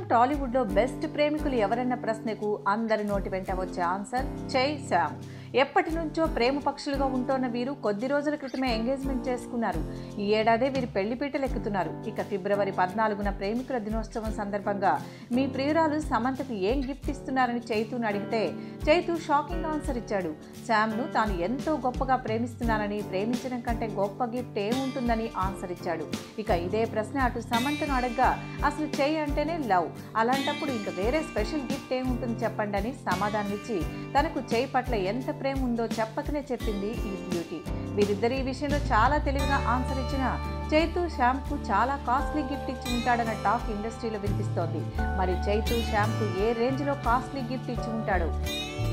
టాలీవుడ్లో బెస్ట్ ప్రేమికులు ఎవరన్న ప్రశ్నకు అందరి నోటి వెంట వచ్చే ఆన్సర్ చై శామ్ ఎప్పటి నుంచో ప్రేమ పక్షులుగా ఉంటోన్న వీరు కొద్ది రోజుల క్రితమే ఎంగేజ్మెంట్ చేసుకున్నారు ఈ ఏడాదే వీరు పెళ్లిపీటలు ఎక్కుతున్నారు ఇక ఫిబ్రవరి పద్నాలుగున ప్రేమికుల దినోత్సవం సందర్భంగా మీ ప్రియురాలు సమంతకు ఏం గిఫ్ట్ ఇస్తున్నారని చైతును అడిగితే చైతు షాకింగ్ ఆన్సర్ ఇచ్చాడు శామ్ను తాను ఎంతో గొప్పగా ప్రేమిస్తున్నానని ప్రేమించడం కంటే గొప్ప గిఫ్ట్ ఏముంటుందని ఆన్సర్ ఇచ్చాడు ఇక ఇదే ప్రశ్న అటు సమంతను అడగ్గా అసలు చెయ్యి అంటేనే లవ్ అలాంటప్పుడు ఇంకా వేరే స్పెషల్ గిఫ్ట్ ఏముంటుంది చెప్పండి అని సమాధానం ఇచ్చి తనకు చెయ్యి పట్ల ఎంత ప్రేమ ఉందో చెప్పకనే చెప్పింది ఈ బ్యూటీ వీరిద్దరు ఈ విషయంలో చాలా తెలివిగా ఆన్సర్ ఇచ్చిన చైతు శ్యామ్కు చాలా కాస్ట్లీ గిఫ్ట్ ఇచ్చి ఉంటాడన్న టాక్ ఇండస్ట్రీలో వినిపిస్తోంది మరి చైతు శ్యామ్కు ఏ రేంజ్లో కాస్ట్లీ గిఫ్ట్ ఇచ్చి ఉంటాడో